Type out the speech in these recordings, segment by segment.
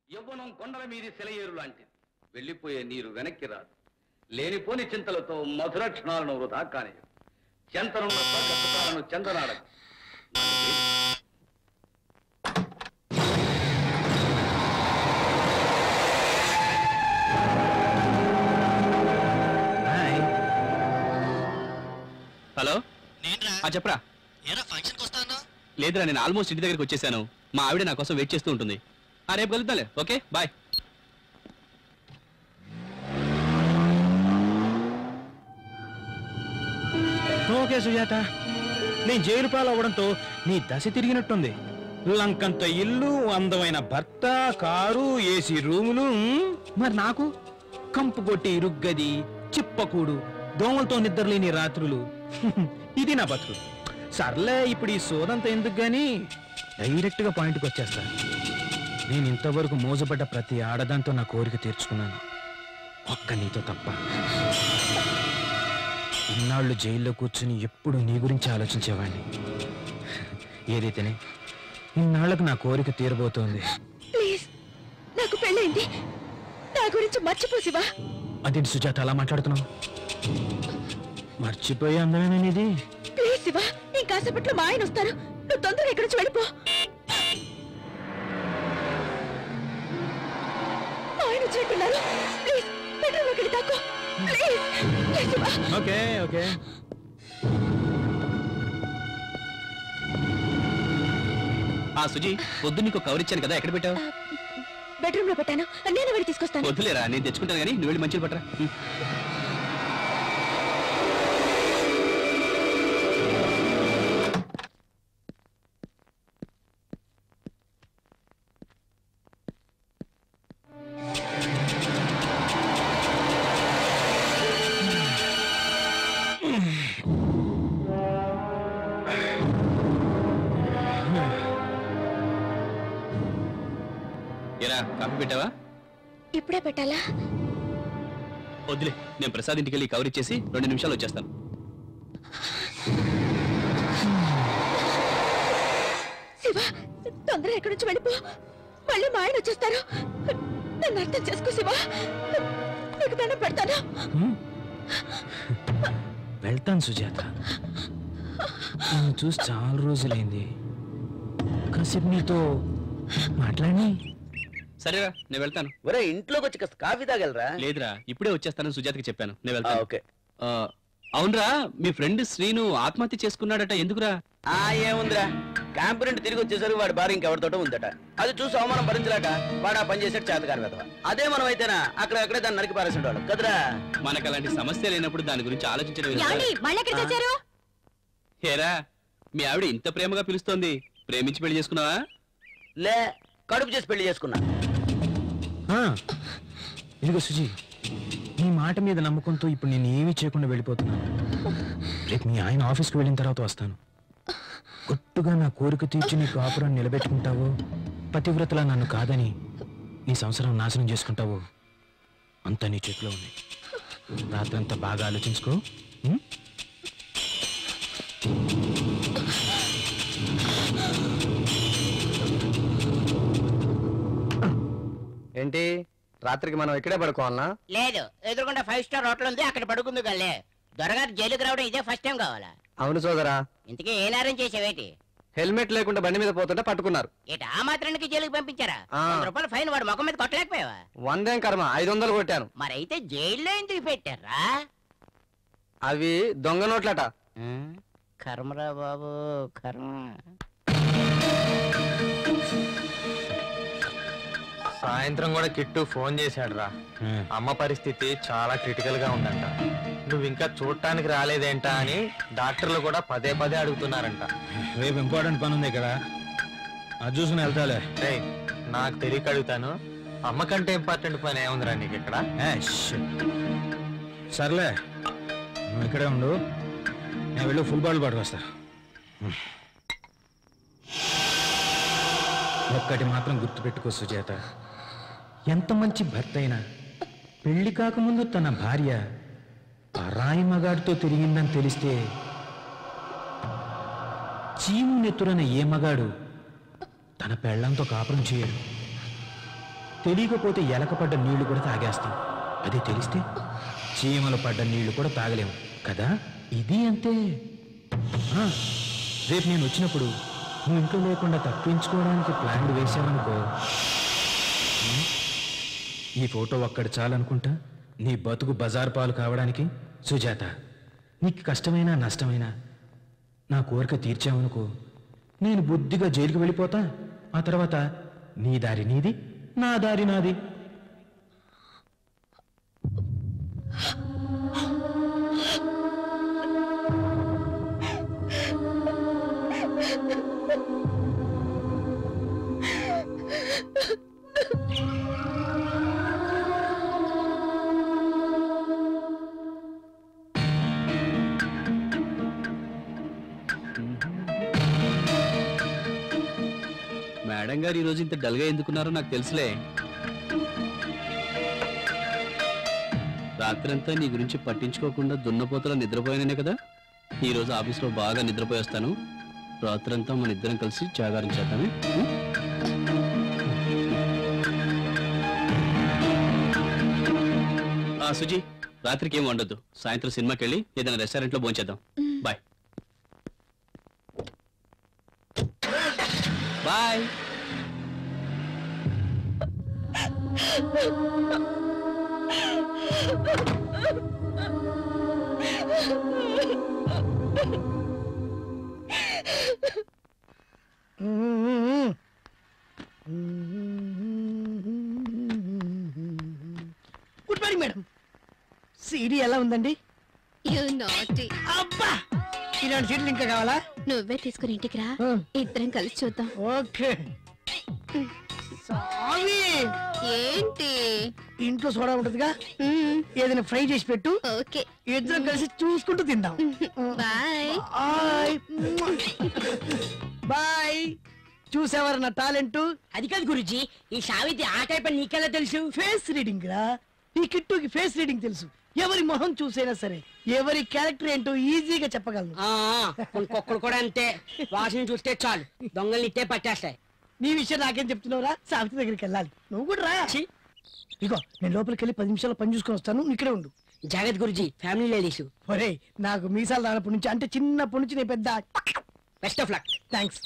యవ్వనం కొండల మీది సెలయేరు లాంటిది వెళ్ళిపోయే నీరు వెనక్కి రాదు లేనిపోని చింతలతో మధుర క్షణాలను వృధా కాని చెంతనున్న స్వర్గ సుఖాలను చెందనాడకు హలో నేనురా ఆ చెప్పరా ఏరా ఫంక్షన్కి వస్తాను లేదురా నేను ఆల్మోస్ట్ ఇంటి దగ్గరికి వచ్చేసాను మా ఆవిడ నా కోసం వెయిట్ చేస్తూ ఉంటుంది ఆ రేపు కలుద్దాంలే ఓకే బాయ్ ఓకే సుజాత నేను జైలు పాలవడంతో నీ దశ తిరిగినట్టుంది లంకంత ఇల్లు అందమైన భర్త కారు ఏసీ రూములు ఉమ్, మరి నాకు కంపు కొట్టి ఇరుగ్గది చిప్పకూడు దోమలతో నిద్రలేని రాత్రులు ఇది నా బతుకు సర్లే ఇప్పుడు ఈ సోదంతా ఎందుకు గాని డైరెక్ట్ గా పాయింట్కి వచ్చేస్తా నేను ఇంతవరకు మోజపడ్డ ప్రతి ఆడదాంతో నా కోరిక తీర్చుకున్నాను ఒక్క నీతో తప్ప ఇన్నాళ్ళు జైల్లో కూర్చుని ఎప్పుడు నీ గురించి ఆలోచించేవాడిని ఏదైతేనే ఇన్నాళ్లకు నా కోరిక తీరబోతోంది ప్లీజ్ నాకు పెళ్ళైంది నా గురించి మర్చిపో శివా అదేంటి సుజాత అలా మాట్లాడుతున్నావు మర్చిపోయే అందమేనా ఇది ప్లీజ్ శివా ఇంకాసేపట్లో మా ఆయన వస్తారు నువ్వు తొందరగా ఇక్కడి నుంచి వెళ్ళిపో మా ఆయన వచ్చినట్టున్నారు ప్లీజ్ బెడ్రూమ్లోకి వెళ్ళి తాకో please please Shiva okay okay ఆ సుజీ పొద్దు నీకు కవర్ ఇచ్చాను కదా ఎక్కడ పెట్టావు బెడ్రూమ్ లో పెట్టాను నేను వెళ్ళి తీసుకొస్తాను వద్దులేరా నేను తెచ్చుకుంటాను కానీ నువ్వు వెళ్ళి మంచిగా పట్టరా ఉం. ఏరా కాఫీ పెట్టావా ఇప్పుడే పెట్టాలా వద్దులే నేను ప్రసాద్ ఇంటికి వెళ్ళి కవర్ ఇచ్చేసి రెండు నిమిషాలు వచ్చేస్తాను శివ తొందరగా ఇక్కడి నుంచి వెళ్ళిపో మళ్ళీ మా ఆయన వచ్చేస్తారు నన్ను అర్థం చేసుకో శివ నీకు దండం పెడతాను హ్మ్? వెళ్తాను సుజాత నేను చూసి చాలా రోజులైంది కాసేపు నీతో మాట్లాడి సరేరా నేను వెళ్తాను ఒరే ఇంట్లోకి వచ్చి కాస్త కాఫీ తాగలరా లేదురా ఇప్పుడే వచ్చేస్తాను సుజాతకి చెప్పాను నేను వెళ్తాను ఓకే ఆ, అవునరా మీ ఫ్రెండ్ శ్రీను ఆత్మహత్య చేసుకున్నాడట ఎందుకురా ఆ ఏముందిరా క్యాంప్ నుండి తిరిగి వచ్చేసరికి వాడి భార్య ఇంకెవరితోటో ఉందట అది చూసి అవమానం భరించలేక వాడు ఆ పని చేసాడు చేతగారి వెధవ అదే మనం అయితేనా అక్కడ అక్కడే దాన్ని నరికి పారేసేవాడు కదరా మనకు అలాంటి సమస్య లేనప్పుడు దాని గురించి ఆలోచించడం ఎందుకు? ఏమండి మళ్ళీ ఎక్కడికి వచ్చారు హేరా మీ ఆవిడ ఇంత ప్రేమగా పిలుస్తోంది ప్రేమించి పెళ్లి చేసుకున్నావా లే కడుపు చేసి పెళ్లి చేసుకున్నా ఆ, ఇదిగో సుజీ నీ మాట మీద నమ్మకంతో ఇప్పుడు నేను ఏమీ చేయకుండా వెళ్ళిపోతున్నాను రేపు మీ ఆయన ఆఫీస్కి వెళ్ళిన తర్వాత వస్తాను గుట్టుగా నా కోరిక తీర్చి నీ కాపురాన్ని నిలబెట్టుకుంటావో పతివ్రతలా నన్ను కాదని నీ సంవత్సరం నాశనం చేసుకుంటావో అంతా నీ చేతిలో ఉంది రాత్రంతా బాగా ఆలోచించుకో ఉం? ఏంటి రాత్రికి మనం ఇక్కడే పడుకోవాలనా లేదు ఎదురుకుండా ఫైవ్ స్టార్ హోటల్ ఉంది అక్కడ పడుకుంది గల్లే దొరగారు జైలుకి రావడం ఇదే ఫస్ట్ టైం కావాలా అవును సోదరా ఇంతకీ ఏ నేరం చేసావేటి హెల్మెట్ లేకుండా బండి మీద పోతుంటే పట్టుకున్నారు ఏటి ఆ మాత్రానికి జైలుకి పంపించారా ఆ. వంద రూపాయలు ఫైన్ వాడు ముఖం మీద కొట్టలేకపోయావా వందేం కర్మ ఐదు వందలు కొట్టాను మరైతే జైల్లో ఎందుకు పెట్టారా అవి దొంగ నోట్లట కర్మరా బాబు కర్మ సాయంత్రం కూడా కిట్టు ఫోన్ చేశాడు రా ఉం. అమ్మ పరిస్థితి చాలా క్రిటికల్ గా ఉందంట నువ్వు ఇంకా చూడటానికి రాలేదేంటా అని డాక్టర్లు కూడా పదే పదే అడుగుతున్నారంట రేపు ఇంపార్టెంట్ పని ఉంది ఇక్కడ అది చూసుకుని వెళ్తాలే రేయ్, నాకు తెలియక అడుగుతాను అమ్మ కంటే ఇంపార్టెంట్ పని ఏముందిరా నీకు ఇక్కడ ఏ, షిట్. సర్లే నువ్వు ఇక్కడే ఉండు నేను వెళ్ళి ఫుల్ బాటిల్ పట్టుకొస్తా ఒక్కటి మాత్రం గుర్తుపెట్టుకో సుజాత ఎంత మంచి భర్త అయినా పెళ్లి కాకముందు తన భార్య పరాయి మగాడితో తిరిగిందని తెలిస్తే చీము నెత్తురన ఏ మగాడు తన పెళ్ళంతో కాపురం చేయడు తెలియకపోతే ఎలకపడ్డ నీళ్లు కూడా తాగేస్తాం అది తెలిస్తే చీమలు పడ్డ నీళ్లు కూడా తాగలేము కదా ఇది అంతే ఆ, రేపు నేను వచ్చినప్పుడు నువ్వు ఇంట్లో లేకుండా తప్పించుకోవడానికి ప్లాన్ వేసావనుకో ఉం? ఈ ఫోటో ఒక్కటి చాలనుకుంటా నీ బతుకు బజార్ పాలు కావడానికి సుజాత నీకు కష్టమైనా నష్టమైనా నా కోరిక తీర్చావనుకో నేను బుద్ధిగా జైలుకి వెళ్ళిపోతా ఆ తర్వాత నీ దారి నీది నా దారి నాది మేడం గారు ఈరోజు ఇంత డల్గా ఎందుకున్నారో నాకు తెలుసులే రాత్రంతా నీ గురించి పట్టించుకోకుండా దున్నపోతలో నిద్రపోయానే కదా ఈ రోజు ఆఫీస్లో బాగా నిద్రపోయి వస్తాను రాత్రంతా మన ఇద్దరం కలిసి జాగారం చేద్దామే ఉం? ఆ, సుజీ రాత్రికి ఏం వండొద్దు సాయంత్రం సినిమాకి వెళ్ళి ఏదైనా రెస్టారెంట్లో భోంచేద్దాం bye bye good morning madam CD ఎలా ఉందండి యు నాటి అబ్బా ఇలాంటి సీట్లు ఇంకా కావాలా నువ్వే తీసుకుని ఇంటికి రా ఆ. ఇద్దరం కలిసి చూద్దాం ఓకే స్వామి ఏంటి ఇంట్లో సోడా ఉంటుందిగా మ్మ్, ఏదైనా ఫ్రై చేసి పెట్టు ఓకే ఇద్దరం కలిసి చూసుకుంటూ తిందాం బాయ్ బాయ్ బాయ్ చూసేవారు నా టాలెంట్ అది కాదు గురుజీ ఈ సావిత్రి ఆ టైప్ అని నీకెలా తెలుసు ఫేస్ రీడింగ్ రా ఈ కిట్టుకి ఫేస్ రీడింగ్ తెలుసు ఎవరి మొహం చూసైనా సరే ఎవరి క్యారెక్టర్ ఏంటో ఈజీగా చెప్పగలను ఆ, కొన్ని కుక్కలు కూడా అంతే వాసన చూస్తే చాలు దొంగల్ని ఇట్టే పట్టేస్తాయి నీ విషయం నాకేం చెప్తున్నావురా సావిత్రి దగ్గరికి వెళ్ళాలి నువ్వు కూడా రా ఛీ. ఇగో నేను లోపలికి వెళ్ళి పది నిమిషాలు పని చూసుకొని వస్తాను నువ్వు ఇక్కడే ఉండు జగత్ గురుజీ ఫ్యామిలీ లేడీస్ ఒరే నాకు మీసాలు రానప్పటి నుంచి అంటే చిన్నప్పటి నుంచి నేను పెద్ద బెస్ట్ ఆఫ్ లక్ థ్యాంక్స్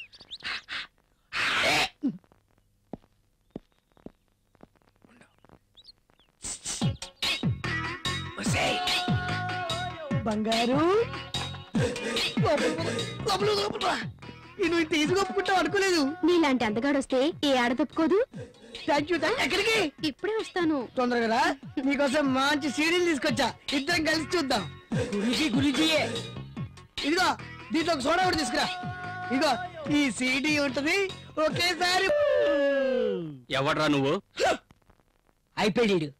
బంగారు లోపల లోపల రా. ఈ నువ్వు ఇంత ఈజీగా ఒప్పుకుంటావు అనుకోలేదు నీలాంటి అందగాడు వస్తే ఏ ఆడ తప్పుకోదు థ్యాంక్ యూ థ్యాంక్ ఎక్కడికి ఇప్పుడే వస్తాను తొందరగా రా నీకోసం మంచి సీడీలు తీసుకొచ్చా ఇద్దరం కలిసి చూద్దాం గురుజీ గురుజీయే ఇదిగో దీంట్లో ఒక సోడా ఒకటి తీసుకురా ఇదిగో ఈ సీడీ ఉంటది ఒకేసారి ఎవడ్రా నువ్వు అయిపోయాడు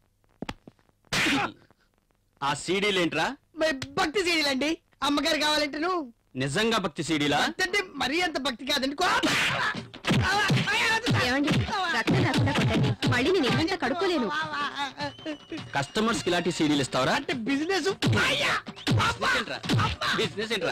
ఆ సీడీలేంట్రా మరి భక్తి సీడీలు అండి అమ్మగారు కావాలంటే నువ్వు నిజంగా భక్తి సీడీలా అంటే మరీ అంత భక్తి కాదండి కో- ఏమండి రక్తం రాకుండా కొట్టండి మళ్ళీ నేను ఇల్లంతా కడుక్కోలేను కస్టమర్స్ కి ఇలాంటి సీడీలు ఇస్తావరా అంటే బిజినెస్ బిజినెస్ ఏంట్రా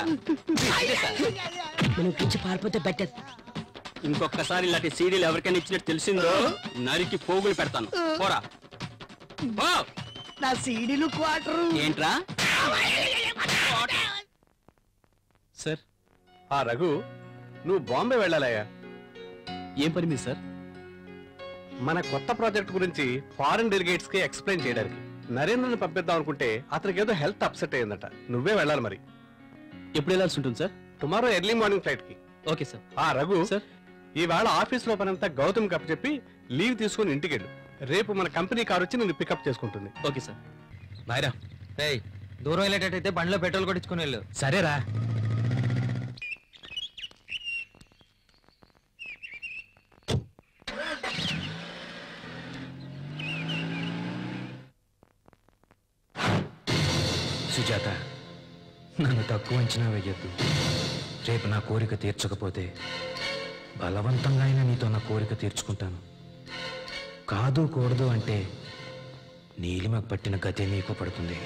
మనం పిలిచి పారిపోతే బెటర్ ఇంకొకసారి ఇలాంటి సీడీలు ఎవరికైనా ఇచ్చినట్టు తెలిసిందో నరికి పోగులు పెడతాను పోరా పో. నా సీడీలు క్వార్టర్ ఏంట్రా సార్ ఆ రఘు నువ్వు బాంబే వెళ్ళాలయ్యా ఏం పని మీద సార్ మన కొత్త ప్రాజెక్ట్ గురించి ఫారెన్ డెలిగేట్స్ కి ఎక్స్ప్లెయిన్ చేయడానికి నరేంద్రని పంపిద్దాం అనుకుంటే అతనికి ఏదో హెల్త్ అప్సెట్ అయ్యిందట నువ్వే వెళ్ళాలి మరి ఎప్పుడు వెళ్ళాల్సి ఉంటుంది sir tomorrow early morning flight కి ఓకే సార్ ఆ రఘు సార్ ఈవేళ ఆఫీస్ లో పనంతా గౌతమ్ కప్ చెప్పి లీవ్ తీసుకుని ఇంటికి వెళ్ళు రేపు మన కంపెనీ కార్ వచ్చి నిన్ను పికప్ చేసుకుంటుంది ఓకే సార్ బాయ్రా దూరం వెళ్ళేటట్టయితే బండిలో పెట్రోల్ కొట్టించుకుని వెళ్ళు సరేరా సుజాత నన్ను తక్కువ అంచనా వేయొద్దు రేపు నా కోరిక తీర్చకపోతే బలవంతంగా అయినా నీతో నా కోరిక తీర్చుకుంటాను కాదు కూడదు అంటే నీలిమకు పట్టిన గతే నీకు పడుతుంది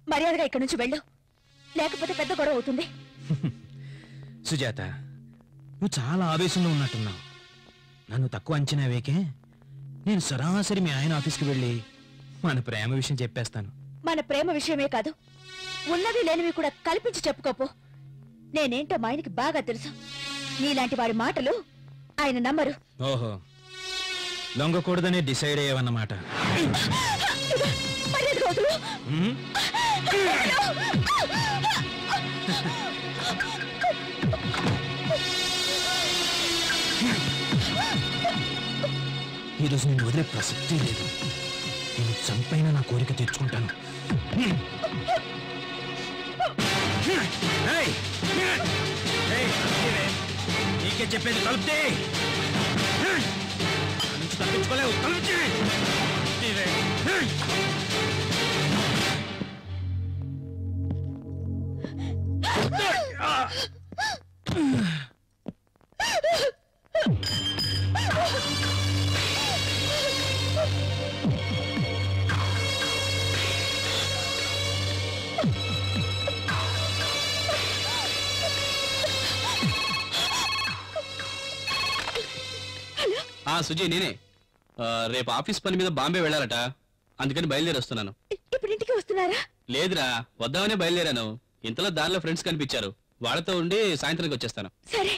మర్యాదగా ఇక్కడి నుంచి వెళ్ళు లేకపోతే పెద్ద గొడవ అవుతుంది సుజాత నువ్వు చాలా ఆవేశంలో ఉన్నట్టున్నావు నన్ను తక్కువ అంచనా వేకే నేను సరాసరి మీ ఆయన ఆఫీస్కి వెళ్ళి మన ప్రేమ విషయం చెప్పేస్తాను మన ప్రేమ విషయమే కాదు ఉన్నవి లేనివి కూడా కల్పించి చెప్పుకోపో నేనేంటో మా ఆయనకి బాగా తెలుసు నీలాంటి వాడి మాటలు ఆయన నమ్మరు ఓహో లొంగకూడదనే డిసైడ్ అయ్యావన్నమాట మర్యాదగా వదులు. ఉమ్? ఈరోజు నేను వదిలే ప్రసక్తి లేదు నేను చంపైన నా కోరిక తెచ్చుకుంటాను ఏయ్! ఏయ్, తలుపుతీవే. నీకే చెప్పేది తలుపుతే నుంచి తప్పించుకోలేవు తలుపుతీ. తలుపుతీవే. ఏయ్! ఆ సుజీ నేనే ఆ, రేపు ఆఫీస్ పని మీద బాంబే వెళ్ళాలట అందుకని బయలుదేరి వస్తున్నాను ఇప్పుడు ఇంటికి వస్తున్నారా లేదురా వద్దామనే బయలుదేరాను ఇంతలో దారిలో ఫ్రెండ్స్ కనిపించారు వాళ్ళతో ఉండి సాయంత్రానికి వచ్చేస్తాను సరే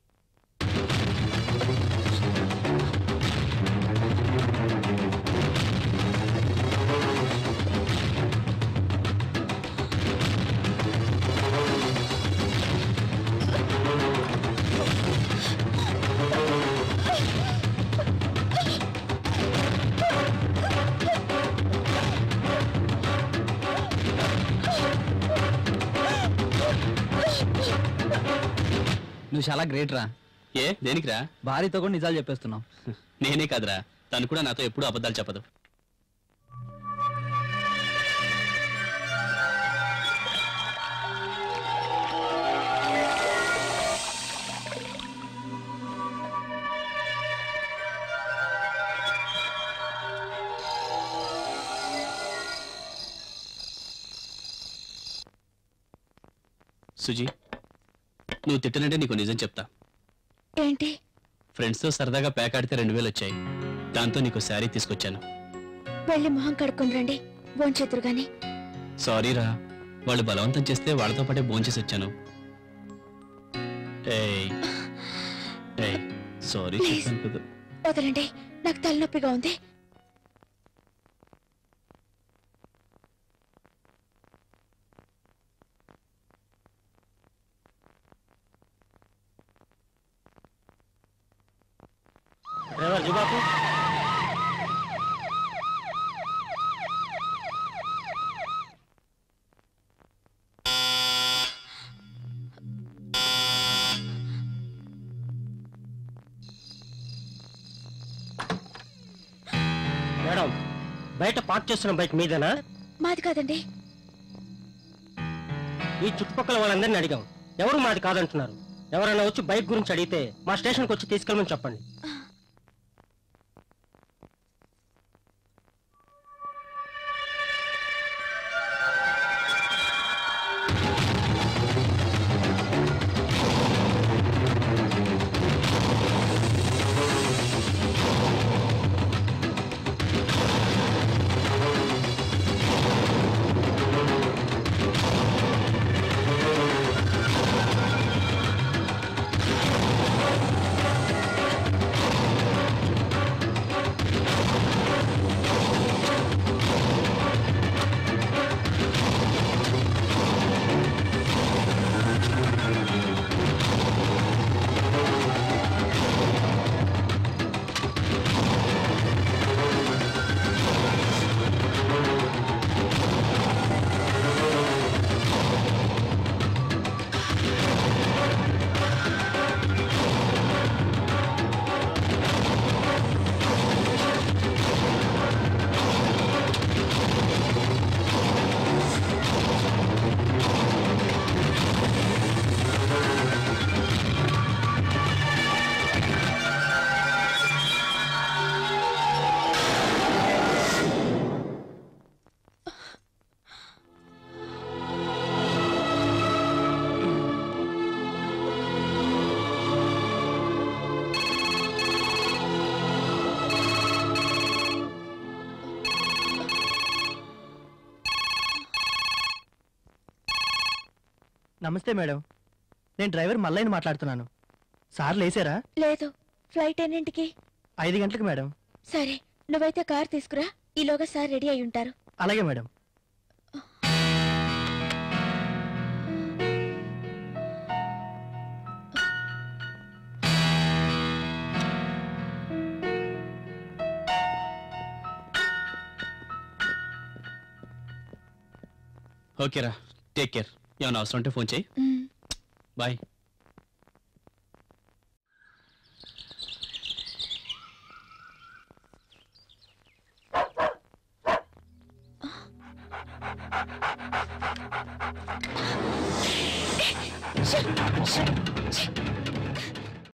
నువ్వు చాలా గ్రేట్ రా ఏ దేనికిరా భార్యతో కూడా నిజాలు చెప్పేస్తున్నావు నేనే కాదురా తను కూడా నాతో ఎప్పుడూ అబద్ధాలు చెప్పదు సుజీ నువ్వు తిట్టనంటే నీకు నిజం చెప్తా ఏంటి ఫ్రెండ్స్తో సరదాగా ప్యాక్ ఆడితే రెండు వేలు వచ్చాయి దాంతో నీకు శారీ తీసుకొచ్చాను వెళ్ళి మొహం కడుక్కొని రండి భోంచేతురు గాని సారీరా వాళ్ళు బలవంతం చేస్తే వాళ్ళతో పాటే భోంచేసి వచ్చాను ఏయ్ ఏయ్ సారీ Please. చెప్పాను కదా వదలండి నాకు తలనొప్పిగా ఉంది డ్రైవర్ జుబాకు మేడం బయట పార్క్ చేస్తున్న బైక్ మీదేనా మాది కాదండి ఈ చుట్టుపక్కల వాళ్ళందరినీ అడిగాం ఎవరు మాది కాదంటున్నారు ఎవరైనా వచ్చి బైక్ గురించి అడిగితే మా స్టేషన్కి వచ్చి తీసుకెళ్ళమని చెప్పండి ఆ నమస్తే మేడం నేను డ్రైవర్ మల్లయ్యని మాట్లాడుతున్నాను సార్ లేచారా లేదు ఫ్లైట్ ఎన్నింటికి ఐదు గంటలకు మేడం సరే నువ్వైతే కార్ తీసుకురా ఈలోగా సార్ రెడీ అయి ఉంటారు అలాగే మేడం ఓకేరా టేక్ కేర్ ఏమైనా అవసరం ఉంటే ఫోన్ చేయి మ్. బాయ్ ష్, ష్, ష్.